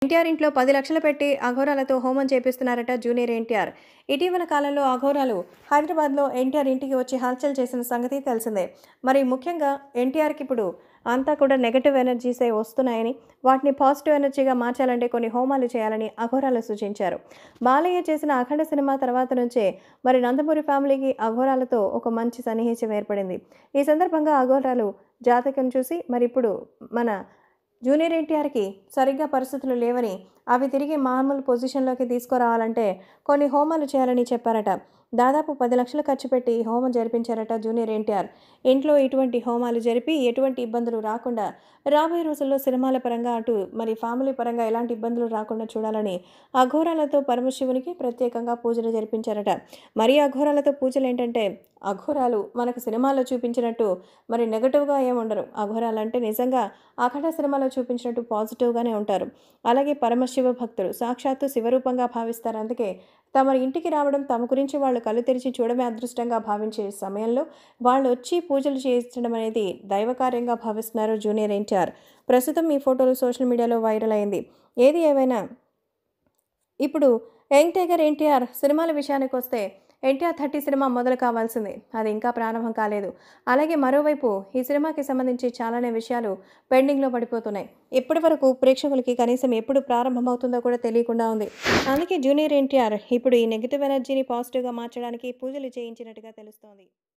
ఎన్టీఆర్ ఇంట్లో పది లక్షలు పెట్టి అఘోరాలతో హోమం చేపిస్తున్నారట జూనియర్ ఎన్టీఆర్ ఇటీవల కాలంలో అఘోరాలు హైదరాబాద్లో ఎన్టీఆర్ ఇంటికి వచ్చి హల్చల్ చేసిన సంగతి తెలిసిందే మరి ముఖ్యంగా ఎన్టీఆర్కి ఇప్పుడు అంతా కూడా నెగటివ్ ఎనర్జీసే వస్తున్నాయని వాటిని పాజిటివ్ ఎనర్జీగా మార్చాలంటే కొన్ని హోమాలు చేయాలని అఘోరాలు సూచించారు బాలయ్య చేసిన అఖండ సినిమా తర్వాత నుంచే మరి నందమూరి ఫ్యామిలీకి అఘోరాలతో ఒక మంచి సన్నిహిత్యం ఏర్పడింది ఈ సందర్భంగా అఘోరాలు జాతకం చూసి మరి ఇప్పుడు మన జూనియర్ ఎన్టీఆర్కి సరిగ్గా పరిస్థితులు లేవని అవి తిరిగి మామూలు పొజిషన్లోకి తీసుకురావాలంటే కొన్ని హోమాలు చేయాలని చెప్పారట దాదాపు పది లక్షలు ఖర్చు పెట్టి ఈ హోమం జరిపించారట జూనియర్ ఎన్టీఆర్ ఇంట్లో ఇటువంటి హోమాలు జరిపి ఎటువంటి ఇబ్బందులు రాకుండా రాబోయే రోజుల్లో సినిమాల పరంగా అటు మరి ఫ్యామిలీ పరంగా ఎలాంటి ఇబ్బందులు రాకుండా చూడాలని అఘోరాలతో పరమశివునికి ప్రత్యేకంగా పూజలు జరిపించారట మరి అఘోరాలతో పూజలు ఏంటంటే అఘోరాలు మనకు సినిమాలో చూపించినట్టు మరి నెగటివ్గా ఏముండరు అఘోరాలు అంటే నిజంగా అఖండ సినిమాలో చూపించినట్టు పాజిటివ్గానే ఉంటారు అలాగే పరమశివ భక్తులు సాక్షాత్తు శివరూపంగా భావిస్తారు అందుకే తమ ఇంటికి రావడం తమ గురించి వాళ్ళు కళ్ళు తెరిచి చూడమే అదృష్టంగా భావించే సమయంలో వాళ్ళు వచ్చి పూజలు చేయించడం అనేది దైవకార్యంగా భావిస్తున్నారు జూనియర్ ఎన్టీఆర్ ప్రస్తుతం ఈ ఫోటోలు సోషల్ మీడియాలో వైరల్ అయింది ఏది ఏవైనా ఇప్పుడు యంగ్ టైగర్ ఎన్టీఆర్ సినిమాల విషయానికి వస్తే ఎన్టీఆర్ థర్టీ సినిమా మొదలు కావాల్సింది అది ఇంకా ప్రారంభం కాలేదు అలాగే మరోవైపు ఈ సినిమాకి సంబంధించి చాలానే విషయాలు పెండింగ్లో పడిపోతున్నాయి ఇప్పటి వరకు ప్రేక్షకులకి కనీసం ఎప్పుడు ప్రారంభమవుతుందో కూడా తెలియకుండా ఉంది అందుకే జూనియర్ ఎన్టీఆర్ ఇప్పుడు ఈ నెగిటివ్ ఎనర్జీని పాజిటివ్గా మార్చడానికి పూజలు చేయించినట్టుగా తెలుస్తోంది